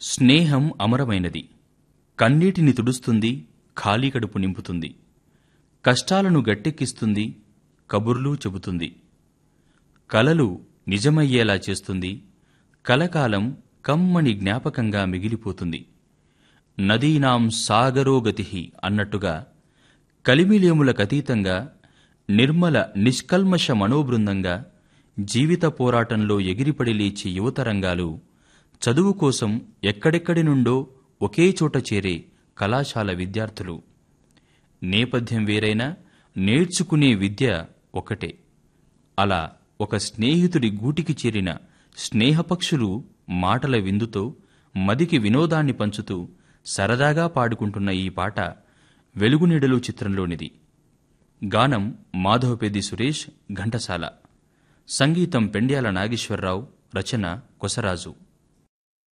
స్నేహం అమరమైనది కన్నీటిని తుడుస్తుంది ఖాళీ కడుపు నింపుతుంది కష్టాలను గట్టెక్కిస్తుంది కబుర్లు చెబుతుంది కలలు నిజమయ్యేలా చేస్తుంది కలకాలం కమ్మని జ్ఞాపకంగా మిగిలిపోతుంది నదీనాం సాగరోగతి అన్నట్టుగా కలిమిలేములకతీతంగా నిర్మల నిష్కల్మష మనోబృందంగా జీవిత పోరాటంలో ఎగిరిపడి లేచే యువతరంగాలు చదువు కోసం ఎక్కడెక్కడి నుండో ఒకే చోట చేరే కళాశాల విద్యార్థులు నేపథ్యం వేరైనా నేర్చుకునే విద్య ఒకటే అలా ఒక స్నేహితుడి గూటికి చేరిన స్నేహపక్షులు మాటల విందుతో మదికి వినోదాన్ని పంచుతూ సరదాగా పాడుకుంటున్న ఈ పాట వెలుగునీడలు చిత్రంలోనిది గానం మాధవపేది సురేష్ ఘంటసాల సంగీతం పెండ్యాల నాగేశ్వరరావు రచన కొసరాజు